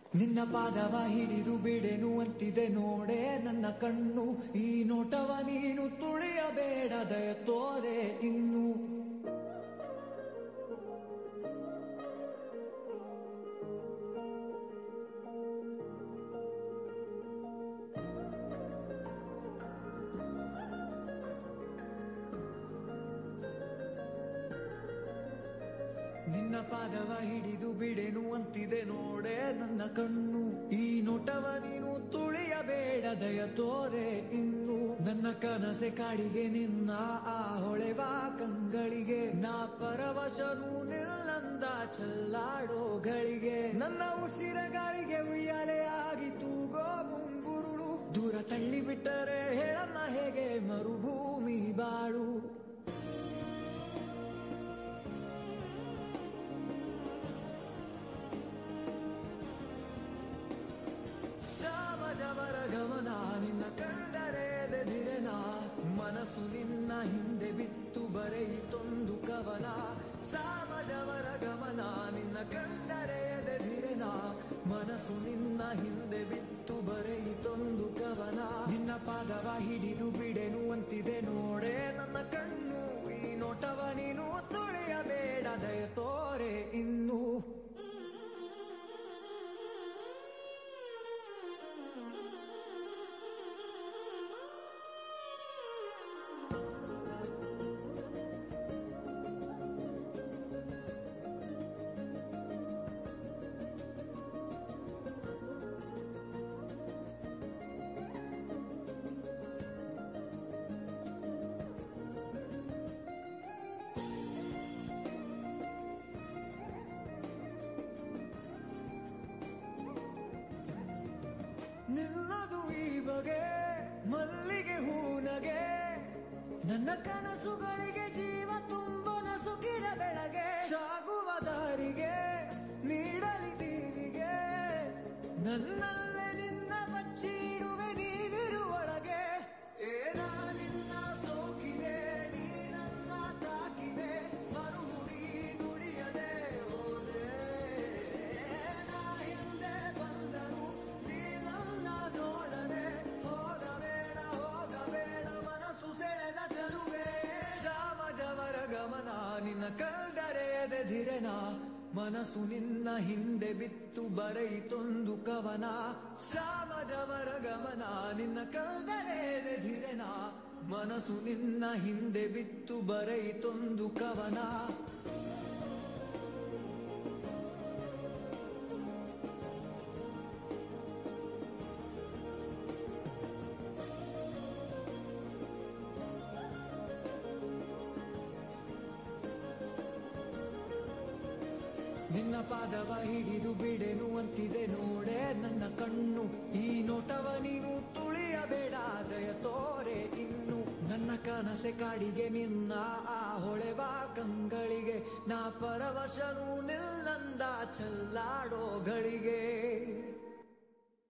ನಿನ್ನ ಪಾದವ ಹಿಡಿದು ಬಿಡೆನು ಅಂತಿದೆ ನೋಡೆ ನನ್ನ ಕಣ್ಣು ಈ ನೋಟವ ನೀನು ತುಳಿಯಬೇಡ ದಯ ತೋರೆ ಇನ್ನು ನಿನ್ನ ಪಾದವ ಹಿಡಿದು ಬಿಡೆನು ಅಂತಿದೆ ನೋಡೆ ನನ್ನ ಕಣ್ಣು ಈ ನೋಟವ ನೀನು ತುಳಿಯಬೇಡ ದಯ ತೋರೆ ಇನ್ನು ನನ್ನ ಕನಸೆ ಕಾಡಿಗೆ ನಿನ್ನ ಆ ಹೊಳೆವ ಕಂಗಳಿಗೆ ನಾ ಪರವಶನು ನಿಲ್ಲಂದ ಚೆಲ್ಲಾಡೋಗಳಿಗೆ ನನ್ನ ಉಸಿರ ಗಾಳಿಗೆ ಉಯ್ಯಾಲೆ ಆಗಿ ತೂಗೋ ಮುಂಗುರುಳು ದೂರ ತಳ್ಳಿ ಬಿಟ್ಟರೆ ಹೇಳಮ್ಮ ಹೇಗೆ ಮರುಭೂಮಿ ಬಾಳು ಸಾವಜವರ ಗಮನ ನಿನ್ನ ಕಂಡರೆ ಎದೆದಿರೆನ ಮನಸ್ಸು ನಿನ್ನ ಹಿಂದೆ ಬಿತ್ತು ಬರೆಯಿತೊಂದು ಕವನ ಸಾವಜವರ ಗಮನ ನಿನ್ನ ಕಂಡರೆ ಎದೆದಿರೆನ ಮನಸ್ಸು ನಿನ್ನ ಹಿಂದೆ ಬಿತ್ತು ಬರೆಯಿತೊಂದು ಕವನ ನಿನ್ನ ಪಾದವ ಹಿಡಿದು ಬಿಡೆನು ಅಂತಿದೆ ನೋಡೆ ನನ್ನ ಕಣ್ಣು ಈ ನೋಟವ ನೀನು ತುಳಿಯಬೇಡ ದಯ ತೋರೆ ಇನ್ನು ನಿಲ್ಲದು ಈ ಬಗೆ ಮಲ್ಲಿಗೆ ಹೂನಗೆ ನನ್ನ ಕನಸುಗಳಿಗೆ ಜೀವ ತುಂಬನ ಸುಖಿರ ಬೆಳಗ್ಗೆ ಸಾಗುವ ದಾರಿಗೆ ನೀಡಲಿ ದೀವಿಗೆ ನನ್ನಲ್ಲೇ ನಿನ್ನ ಬಚ್ಚಿಡುವೆ ನೀವಿರುವೊಳಗೆ ಏನ ನಿನ್ನ ಸೋಕಿದೆ ನೀ ನನ್ನ ತಾಕಿದೆ ಮರುಹುಡಿ ನುಡಿಯದೆ ಹೋದೆ ನಾ ಹಿಂದೆ ಬಂದರು ನೀ ನನ್ನ ನೋಡದೆ ಹೋಗಬೇಡ ಹೋಗಬೇಡ ಮನಸ್ಸು ಸೆಳೆದ ಚಲುವೆ ಸಾಮಜವರ ಗಮನ ನಿನ್ನ ಕಲ್ದರೆಯದೆ ಧಿರೆನ ಮನಸ್ಸು ನಿನ್ನ ಹಿಂದೆ ಬಿತ್ತು ಬರೆಯಿತೊಂದು ಕವನ ಸಾಮಜವರ ಗಮನ ನಿನ್ನ ಕಲ್ದರೆಯದೆ ಧಿರೆನ ಮನಸ್ಸು ನಿನ್ನ ಹಿಂದೆ ಬಿತ್ತು ಬರೆಯಿತೊಂದು ಕವನ ನಿನ್ನ ಪಾದವ ಹಿಡಿದು ಬಿಡೆನು ಅಂತಿದೆ ನೋಡೆ ನನ್ನ ಕಣ್ಣು ಈ ನೋಟವ ನೀನು ತುಳಿಯಬೇಡ ದಯ ತೋರೆ ಇನ್ನು ನನ್ನ ಕನಸೆ ಕಾಡಿಗೆ ನಿನ್ನ ಆ ಹೊಳೆವ ಕಂಗಳಿಗೆ ನಾ ಪರವಶನು ನಿಲ್ಲಂದ ಚೆಲ್ಲಾಡೋಗಳಿಗೆ